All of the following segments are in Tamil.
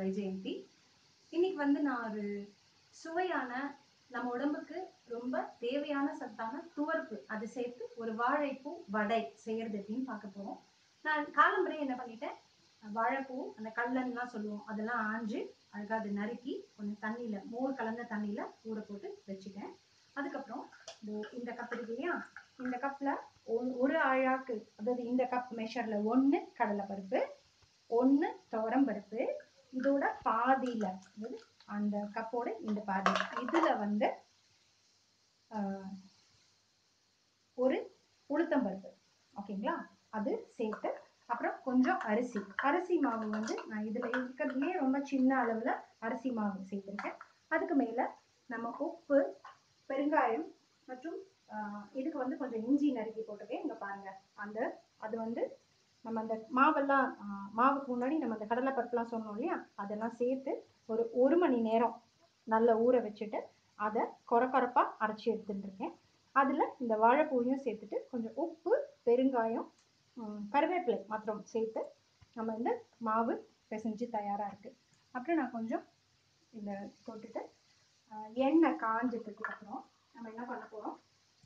வைஜெயந்தி இன்னைக்கு வந்து நான் ஒரு சுவையான நம்ம உடம்புக்கு ரொம்ப தேவையான சத்தான துவர்ப்பு அது சேர்த்து ஒரு வாழைப்பூ வடை செய்யறது எப்படின்னு பார்க்க போறோம் நான் காலம்பரை என்ன பண்ணிட்டேன் வாழைப்பூ அந்த கல்லன்லாம் சொல்லுவோம் அதெல்லாம் ஆஞ்சு அழகாக அதை நறுக்கி கொஞ்சம் தண்ணியில் மோர் கலந்த தண்ணியில் ஊற போட்டு வச்சுட்டேன் அதுக்கப்புறம் இதோ இந்த கப் இருக்கு இல்லையா இந்த கப்பில் ஒரு அழாக்கு அதாவது இந்த கப் மெஷரில் ஒன்று கடலைப்பருப்பு ஒன்று துவரம்பருப்பு இதோட பாதியில் அதாவது அந்த கப்போட இந்த பாதி இதில் வந்து ஆஹ், ஒரு உளுத்தம்பருப்பு ஓகேங்களா அது சேர்த்து அப்புறம் கொஞ்சம் அரிசி அரிசி மாவு வந்து நான் இதில் இருக்கிறதுலே ரொம்ப சின்ன அளவில் அரிசி மாவு சேர்த்துருக்கேன் அதுக்கு மேலே நம்ம உப்பு பெருங்காயம் மற்றும் ஆஹ், இதுக்கு வந்து கொஞ்சம் இஞ்சி நறுக்கி போட்டிருக்கேன் இங்கே பாருங்க அந்த அது வந்து நம்ம அந்த மாவெல்லாம் ஆஹ், மாவுக்கு முன்னாடி நம்ம அந்த கடலைப்பருப்புலாம் சொன்னோம் இல்லையா அதெல்லாம் சேர்த்து ஒரு ஒரு மணி நேரம் நல்லா ஊற வச்சுட்டு அதை கொரகொரப்பாக அரைச்சி எடுத்துட்டு இருக்கேன் அதில் இந்த வாழைப்பூவையும் சேர்த்துட்டு கொஞ்சம் உப்பு பெருங்காயம் ம், கருவேப்பிலை மாத்திரம் சேர்த்து நம்ம இந்த மாவு பிசைஞ்சு தயாராக இருக்குது அப்புறம் நான் கொஞ்சம் இந்த போட்டுட்டு ஆஹ், எண்ணெய் காஞ்சதுக்கு அப்புறம் நம்ம என்ன பண்ண போகிறோம்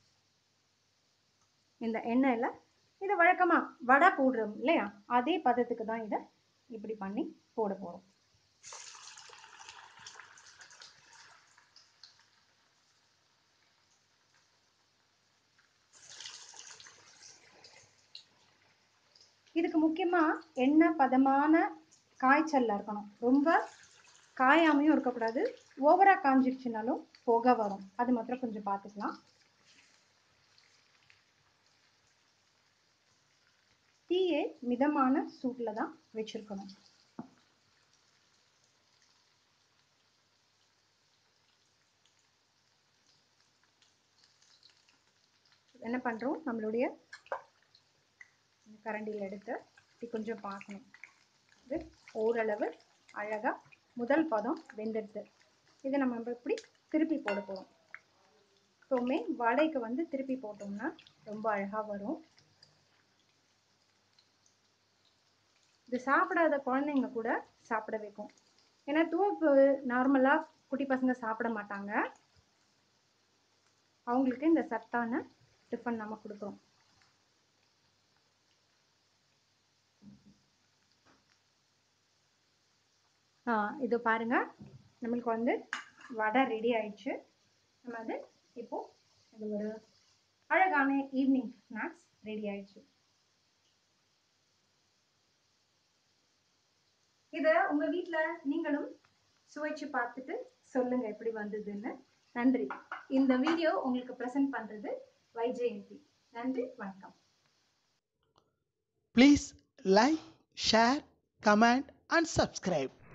இந்த எண்ணெயில் இதை வழக்கமாக வடை போடுறோம் இல்லையா அதே பதத்துக்கு தான் இதை இப்படி பண்ணி போட போகிறோம் இதுக்கு முக்கியமாக எண்ணெய் பதமான காய்ச்சல்ல இருக்கணும் ரொம்ப காயாமையும் இருக்கக்கூடாது ஓவராக காஞ்சிடுச்சுனாலும் புகை வரும் அது மாத்திரம் கொஞ்சம் பார்த்துக்கலாம் தீயை மிதமான சூட்டில் தான் வச்சிருக்கணும் என்ன பண்ணுறோம் நம்மளுடைய கரண்டியில் எடுத்து இப்படி கொஞ்சம் பார்க்கணும் இது ஓரளவு அழகாக முதல் பதம் வெந்துடுது இதை நம்ம இப்படி திருப்பி போட போகிறோம் எப்போவுமே வடைக்கு வந்து திருப்பி போட்டோம்னா ரொம்ப அழகாக வரும் இது சாப்பிடாத குழந்தைங்க கூட சாப்பிட வைக்கும் ஏன்னா தூப்பு நார்மலாக குட்டி பசங்க சாப்பிட மாட்டாங்க அவங்களுக்கு இந்த சத்தான டிஃபன் நம்ம கொடுக்குறோம் ஆ இது பாருங்க நம்மளுக்கு வந்து வடை ரெடி ஆயிடுச்சு நம்ம அது இப்போ இது ஒரு அழகான ஈவினிங் ஸ்நாக்ஸ் ரெடி ஆயிடுச்சு இதை உங்க வீட்ல நீங்களும் சுவைச்சு பார்த்துட்டு சொல்லுங்க எப்படி வந்ததுன்னு நன்றி இந்த வீடியோ உங்களுக்கு ப்ரெசென்ட் பண்றது வைஜெயந்தி நன்றி வணக்கம் Please like, share, comment, and subscribe.